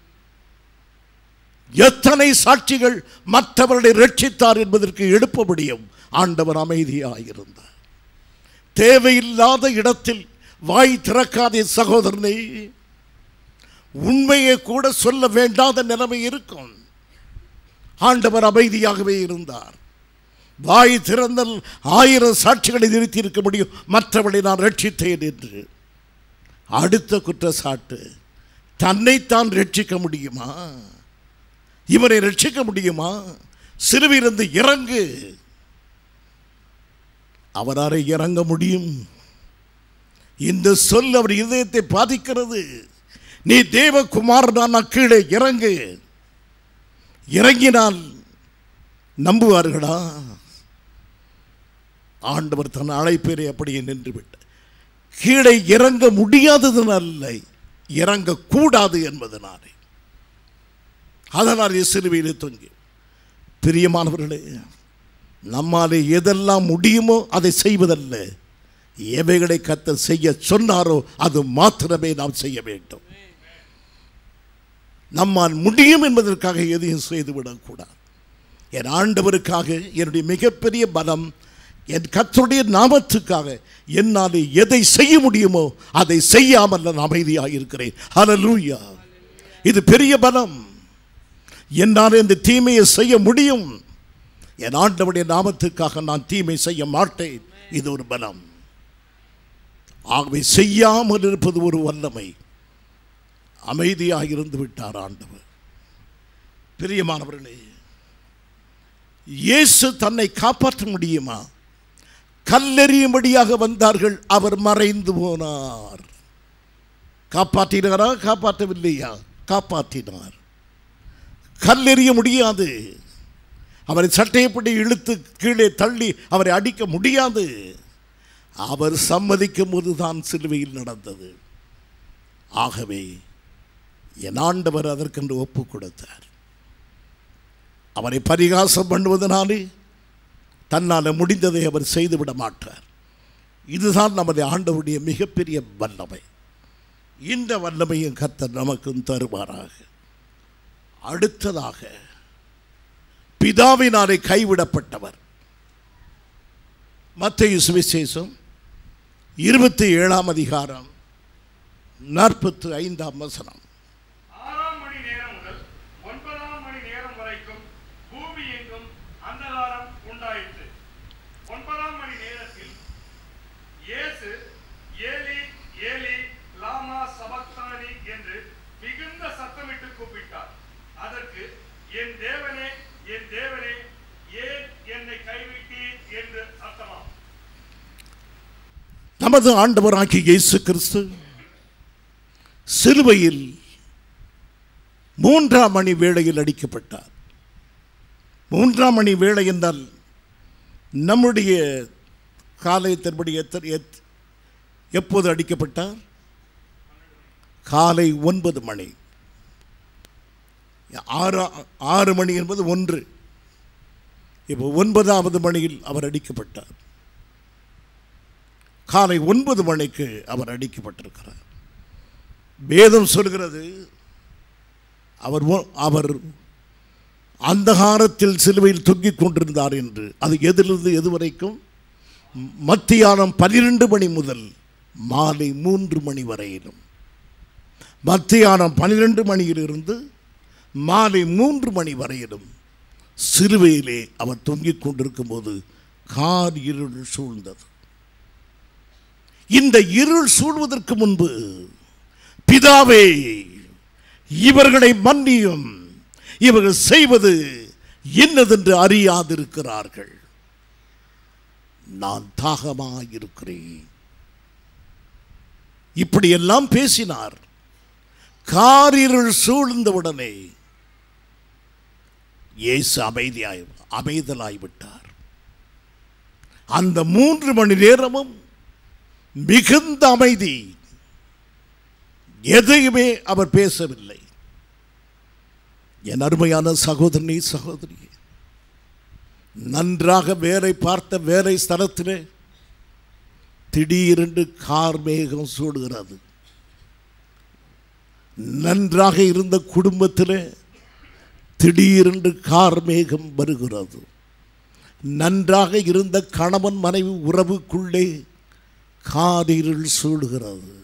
S1: எத்தனை சாட்சிகள் மற்றவர்களை ரட்சித்தார் என்பதற்கு எழுப்ப முடியும் ஆண்டவர் அமைதியாயிருந்தார் தேவையில்லாத இடத்தில் வாய் திறக்காதே சகோதரனே உண்மையை கூட சொல்ல வேண்டாத நிலைமை இருக்கும் ஆண்டவர் அமைதியாகவே இருந்தார் வாய் திறந்தல் ஆயிரம் சாட்சிகளை நிறுத்தி இருக்க முடியும் மற்றவளை நான் ரட்சித்தேன் என்று அடுத்த குற்றச்சாட்டு தன்னைத்தான் ரட்சிக்க முடியுமா இவனை ரட்சிக்க முடியுமா சிறுவிலிருந்து இறங்கு அவராரை இறங்க முடியும் இந்த சொல் அவர் இதயத்தை பாதிக்கிறது நீ தேவகுமாரனான கீழே இறங்கு இறங்கினால் நம்புவார்களா ஆண்டவர் தன் அழைப்பேரை அப்படியே நின்று விட்டார் கீழே இறங்க முடியாததுனால இறங்கக்கூடாது என்பதனாலே அதனால் சிலுவையிலே தொங்கி பிரியமானவர்களே நம்மாலே எதெல்லாம் முடியுமோ அதை செய்வதல்ல எவைகளை கத்த செய்ய சொன்னாரோ அது மாத்திரமே நாம் செய்ய வேண்டும் நம்மால் முடியும் என்பதற்காக எதையும் செய்துவிடக்கூடாது என் ஆண்டவருக்காக என்னுடைய மிகப்பெரிய பலம் என் கர்த்தருடைய நாமத்துக்காக என்னால் எதை செய்ய முடியுமோ அதை செய்யாமல் நான் அமைதியாக இருக்கிறேன் ஹalleluya இது பெரிய பலம் என்னால் இந்த தீமையை செய்ய முடியும் என் ஆண்டவருடைய நாமத்துக்காக நான் தீமை செய்ய மாட்டேன் இது ஒரு பலம் ஆகவே செய்யாமல் இருப்பது ஒரு வல்லமை அமைதியாக இருந்து விட்டார் ஆண்டவர் பிரியமானவர்களே இயேசு தன்னை காப்பாற்ற முடியுமா கல்லெறியும்படியாக வந்தார்கள் அவர் மறைந்து போனார் காப்பாற்றினாரா காப்பாற்றவில்லையா காப்பாற்றினார் கல்லெறிய முடியாது அவரை சட்டையப்படி இழுத்து கீழே தள்ளி அவரை அடிக்க முடியாது அவர் சம்மதிக்கும் போது தான் சிலுவையில் நடந்தது ஆகவே என் ஆண்டவர் அதற்கென்று ஒப்பு கொடுத்தார் அவரை பரிகாசம் பண்ணுவதனாலே தன்னால் முடிந்ததை அவர் செய்துவிட மாட்டார் இதுதான் நமது ஆண்டவருடைய மிகப்பெரிய வல்லமை இந்த வல்லமையும் கர்த்தர் நமக்கும் தருவாராக அடுத்ததாக பிதாவினாலே கைவிடப்பட்டவர் மத்திய சுவிசேஷம் இருபத்தி ஏழாம் அதிகாரம் நாற்பத்து ஐந்தாம் வசனம்
S2: ஆறாம் மணி நேரம் முதல் ஒன்பதாம் மணி நேரம் வரைக்கும் பூமி எங்கும் அந்தகாரம் உண்டாயிற்று ஒன்பதாம் மணி நேரத்தில் இயேசு ஏலி ஏலி லாமா சபக்தானி என்று மிகுந்த சத்தமிட்டு கூப்பிட்டார் அதற்கு என் தேவனே என் தேவனே ஏன் என்னை கைவிட்டீர் என்று அர்த்தமாம்
S1: நமது ஆண்டவராகிய இயேசு கிறிஸ்து சிலுவையில் மூன்றாம் மணி வேளையில் அடிக்கப்பட்டார் மூன்றாம் மணி வேளை என்றால் நம்முடைய காலையத்தின்படி எத்தனை எத் எப்போது அடிக்கப்பட்டார் காலை ஒன்பது மணி ஆறு ஆறு மணி என்பது ஒன்று இப்போ ஒன்பதாவது மணியில் அவர் அடிக்கப்பட்டார் காலை ஒன்பது மணிக்கு அவர் அடிக்கப்பட்டிருக்கிறார் வேதம் சொல்கிறது அவர் ஒ- அவர் அந்தகாரத்தில் சிலுவையில் தொங்கிக் கொண்டிருந்தார் என்று அது எதிலிருந்து எது வரைக்கும் மத்தியானம் பன்னிரெண்டு மணி முதல் மாலை மூன்று மணி வரையிலும் மத்தியானம் பன்னிரெண்டு மணியிலிருந்து மாலை மூன்று மணி வரையிலும் சிலுவையிலே அவர் தொங்கிக் கொண்டிருக்கும் போது கார் இருள் சூழ்ந்தது இந்த இருள் சூழ்வதற்கு முன்பு பிதாவே இவர்களை மன்னியும் இவர்கள் செய்வது என்னதென்று அறியாதிருக்கிறார்கள் நான் தாகமாயிருக்கிறேன் இப்படியெல்லாம் பேசினார் காரிருள் சூழ்ந்தவுடனே இயேசு அமைதியாய் அமைதலாய்விட்டார் அந்த மூன்று மணி நேரமும் மிகுந்த அமைதி எதையுமே அவர் பேசவில்லை என் அருமையான சகோதரனே சகோதரி நன்றாக வேலை பார்த்த வேலை ஸ்தலத்திலே திடீரென்று கார் மேகம் சூடுகிறது நன்றாக இருந்த குடும்பத்திலே திடீரென்று கார் மேகம் வருகிறது நன்றாக இருந்த கணவன் மனைவி உறவுக்குள்ளே காரிருள் சூடுகிறது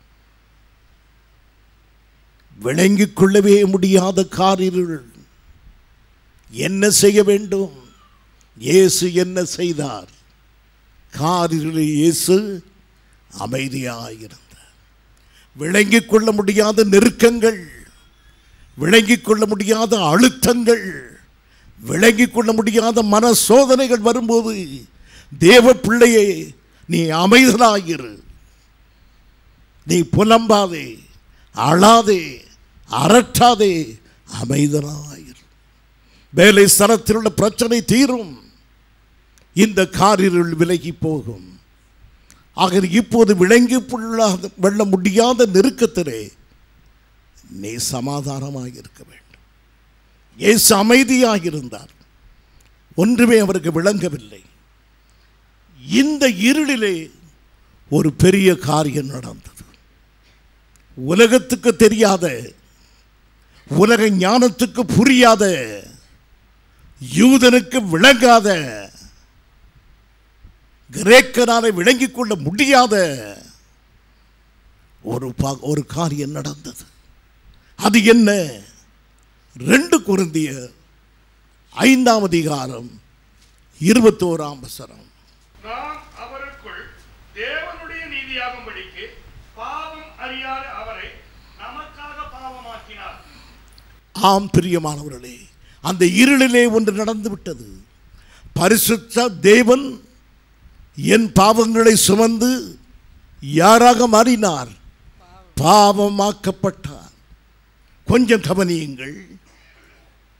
S1: விளங்கிக் கொள்ளவே முடியாத காரிருள் என்ன செய்ய வேண்டும் இயேசு என்ன செய்தார் காரிருளில் இயேசு அமைதியாயிருந்தார் விளங்கிக் கொள்ள முடியாத நெருக்கங்கள் விளங்கிக் கொள்ள முடியாத அழுத்தங்கள் விளங்கிக் கொள்ள முடியாத மன சோதனைகள் வரும்போது தேவ பிள்ளையே நீ அமைதலாயிரு நீ புலம்பாதே அழாதே அரற்றாதே அமைதலாயிரு வேலை ஸ்தலத்தில் உள்ள பிரச்சனை தீரும் இந்த காரிருள் விலகி போகும் ஆக இப்போது விளங்கி கொள்ளாத வெல்ல முடியாத நெருக்கத்திலே நீ சமாதானமாக இருக்க வேண்டும் இயேசு அமைதியாக இருந்தார் ஒன்றுமே அவருக்கு விளங்கவில்லை இந்த இருளிலே ஒரு பெரிய காரியம் நடந்தது உலகத்துக்கு தெரியாத உலக ஞானத்துக்கு புரியாத யூதனுக்கு விளங்காத கிரேக்கனாலே விளங்கிக் கொள்ள முடியாத ஒரு பா- ஒரு காரியம் நடந்தது அது என்ன ரெண்டு குருந்திய ஐந்தாம் அதிகாரம் இருபத்தோராம் வசனம்
S2: நாம் அவருக்குள் தேவனுடைய நீதியாகும்படிக்கு பாவம் அறியாத அவரை நமக்காக பாவமாக்கினார்
S1: ஆம் பிரியமானவர்களே அந்த இருளிலே ஒன்று நடந்து விட்டது பரிசுத்த தேவன் என் பாவங்களை சுமந்து யாராக மாறினார் பாவமாக்கப்பட்டார் கொஞ்சம் கவனியுங்கள்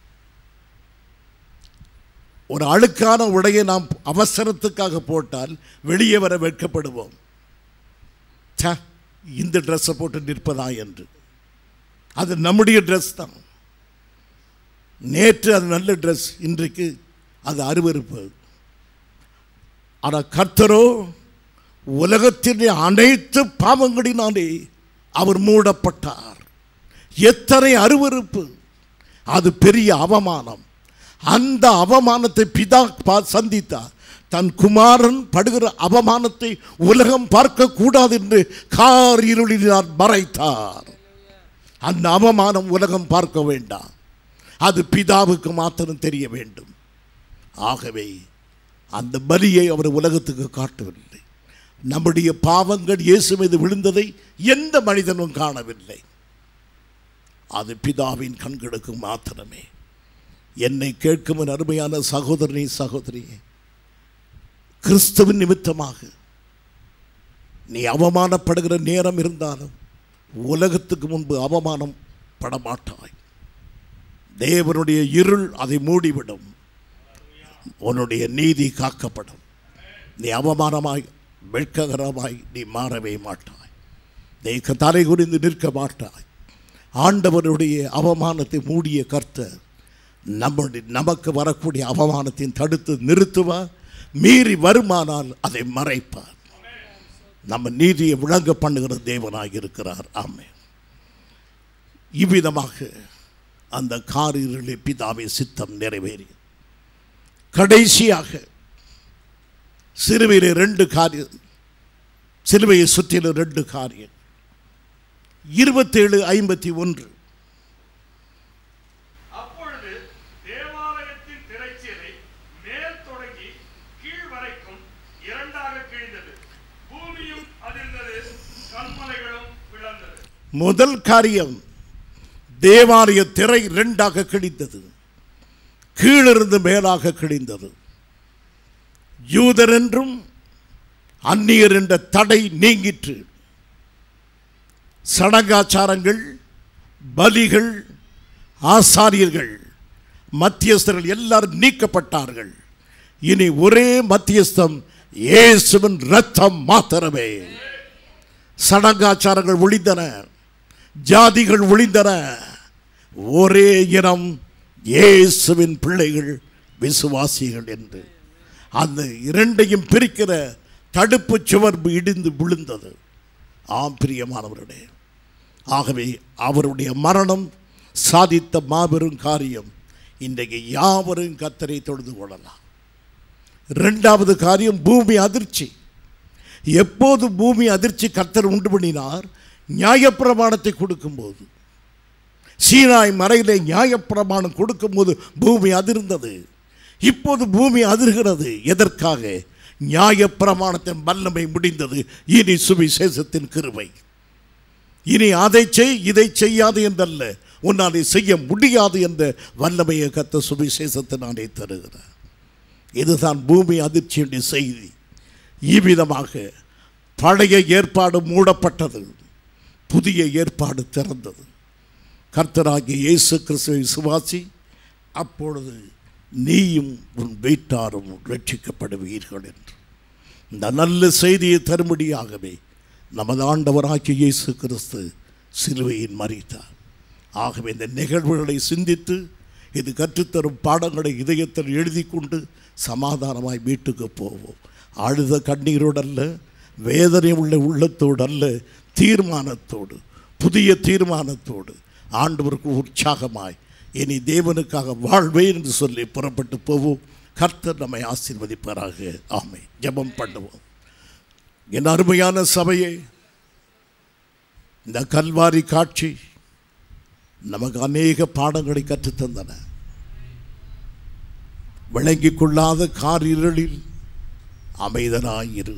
S1: ஒரு அழுக்கான உடையை நாம் அவசரத்துக்காக போட்டால் வெளியே வர வெட்கப்படுவோம் ச்ச, இந்த ட்ரெஸ்ஸை போட்டு நிற்பதா என்று அது நம்முடைய ட்ரெஸ் தான் நேற்று அது நல்ல ட்ரெஸ் இன்றைக்கு அது அருவருப்பு ஆனால் கர்த்தரோ உலகத்தின் அனைத்து பாவங்களினாலே அவர் மூடப்பட்டார் எத்தனை அருவருப்பு அது பெரிய அவமானம் அந்த அவமானத்தை பிதா பா- சந்தித்தார் தன் குமாரன் படுகிற அவமானத்தை உலகம் பார்க்க கூடாது என்று கார் இருளினால் மறைத்தார் அந்த அவமானம் உலகம் பார்க்க வேண்டாம் அது பிதாவுக்கு மாத்திரம் தெரிய வேண்டும் ஆகவே அந்த பலியை அவர் உலகத்துக்கு காட்டவில்லை நம்முடைய பாவங்கள் இயேசு மீது விழுந்ததை எந்த மனிதனும் காணவில்லை அது பிதாவின் கண்களுக்கு மாத்திரமே என்னை கேட்கும் என் அருமையான சகோதரனே சகோதரியே கிறிஸ்துவின் நிமித்தமாக நீ அவமானப்படுகிற நேரம் இருந்தாலும் உலகத்துக்கு முன்பு அவமானம் படமாட்டாய் தேவனுடைய இருள் அதை மூடிவிடும் உன்னுடைய நீதி காக்கப்படும் நீ அவமானமாய் வெட்ககரமாய் நீ மாறவே மாட்டாய் நீ தலை குறிந்து நிற்க மாட்டாய் ஆண்டவருடைய அவமானத்தை மூடிய கர்த்தர் நம்முடைய நமக்கு வரக்கூடிய அவமானத்தையும் தடுத்து நிறுத்துவார் மீறி வருமானால் அதை மறைப்பார் நம்ம நீதியை விளங்க பண்ணுகிற தேவனாக இருக்கிறார் ஆமே இவ்விதமாக அந்த காரிருளை பிதாவை சித்தம் நிறைவேறி கடைசியாக சிறுவையில் ரெண்டு காரியம் சிலுவையை சுற்றிலும் ரெண்டு காரியம் இருபத்தேழு ஐம்பத்தி ஒன்று
S2: அப்பொழுது தேவாலயத்தின் திரைச்சீலை மேல் தொடங்கி கீழ் வரைக்கும் இரண்டாக கிழிந்தது பூமியும் அதிர்ந்தது கண்மலைகளும் பிளந்தது
S1: முதல் காரியம் தேவாலய திரை ரெண்டாக கிழிந்தது கீழிருந்து மேலாக கிழிந்தது யூதர் என்றும் அந்நியர் என்ற தடை நீங்கிற்று சடங்காச்சாரங்கள் பலிகள் ஆசாரியர்கள் மத்தியஸ்தர்கள் எல்லாரும் நீக்கப்பட்டார்கள் இனி ஒரே மத்தியஸ்தம் இயேசுவின் ரத்தம் மாத்திரமே சடங்காச்சாரங்கள் ஒளிந்தன ஜாதிகள் ஒளிந்தன ஒரே இனம் இயேசுவின் பிள்ளைகள் விசுவாசிகள் என்று அந்த இரண்டையும் பிரிக்கிற தடுப்பு சுவர் இடிந்து விழுந்தது ஆம் பிரியமானவர்களே ஆகவே அவருடைய மரணம் சாதித்த மாபெரும் காரியம் இன்றைக்கு யாவரும் கத்தரை தொழுது கொள்ளலாம் இரண்டாவது காரியம் பூமி அதிர்ச்சி எப்போது பூமி அதிர்ச்சி கர்த்தர் உண்டு பண்ணினார் நியாயப்பிரமாணத்தை கொடுக்கும்போது சீனாய் மறையிலே நியாயப்பிரமாணம் கொடுக்கும்போது பூமி அதிர்ந்தது இப்போது பூமி அதிர்கிறது எதற்காக நியாயப்பிரமாணத்தின் வல்லமை முடிந்தது இனி சுவிசேஷத்தின் கிருபை இனி அதை செய் இதை செய்யாது என்றல்ல உன்னாலே செய்ய முடியாது என்ற வல்லமையை கத்த சுவிசேஷத்தினாலே தருகிறார் இதுதான் பூமி அதிர்ச்சியுடைய செய்தி இவ்விதமாக பழைய ஏற்பாடு மூடப்பட்டது புதிய ஏற்பாடு திறந்தது கர்த்தராகிய இயேசு கிறிஸ்துவை சுவாசி அப்பொழுது நீயும் உன் வீட்டாரும் ரட்சிக்கப்படுவீர்கள் என்று இந்த நல்ல செய்தியை தரும்படியாகவே நமது ஆண்டவராகிய இயேசு கிறிஸ்து சிலுவையின் மறித்தார் ஆகவே இந்த நிகழ்வுகளை சிந்தித்து இது கற்றுத்தரும் பாடங்களை இதயத்தில் எழுதி கொண்டு சமாதானமாய் வீட்டுக்கு போவோம் அழுத கண்ணீரோடு அல்ல வேதனை உள்ள உள்ளத்தோடு அல்ல தீர்மானத்தோடு புதிய தீர்மானத்தோடு ஆண்டவருக்கு உற்சாகமாய் இனி தேவனுக்காக வாழ்வேன் என்று சொல்லி புறப்பட்டு போவோம் கர்த்தர் நம்மை ஆசீர்வதிப்பாராக ஆமை ஜெபம் பண்ணுவோம் என் அருமையான சபையே இந்த கல்வாரி காட்சி நமக்கு அநேக பாடங்களை கற்றுத்தந்தன விளங்கிக் கொள்ளாத காரிருளில் அமைதலாயிரு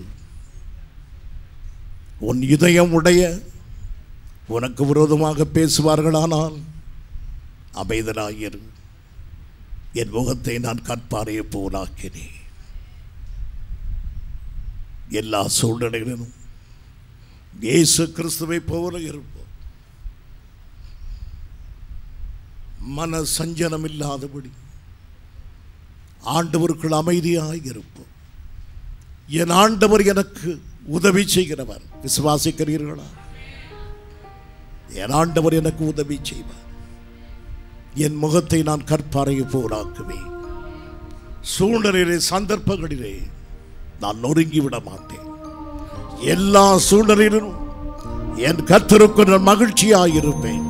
S1: உன் இதயம் உடைய உனக்கு விரோதமாக பேசுவார்களானால் அமைதலாயிரு என் முகத்தை நான் கற்பாரையை போலாக்கினேன் எல்லா சூழ்நிலைகளிலும் இயேசு கிறிஸ்துவை போல இருப்போம் மன சஞ்சலம் இல்லாதபடி ஆண்டவருக்குள் அமைதியாய் இருப்போம் என் ஆண்டவர் எனக்கு உதவி செய்கிறவர் விசுவாசிக்கிறீர்களா என் ஆண்டவர் எனக்கு உதவி செய்வார் என் முகத்தை நான் கற்பாறையை போலாக்குவேன் சூழ்நிலையிலே சந்தர்ப்பங்களிலே நான் நொறுங்கி விட மாட்டேன் எல்லா சூழ்நிலையிலும் என் கத்தருக்கு நான் மகிழ்ச்சியாய் இருப்பேன்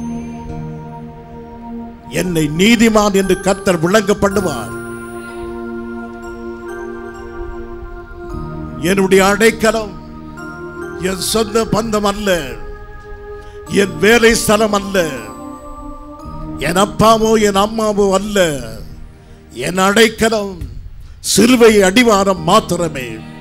S1: என்னை நீதிமான் என்று கத்தர் விளங்க பண்ணுவார் என்னுடைய அடைக்கலம் என் சொந்த பந்தம் அல்ல என் வேலை ஸ்தலம் அல்ல என் அப்பாவோ என் அம்மாவோ அல்ல என் அடைக்கலம் சிலுவை அடிவாரம் மாத்திரமே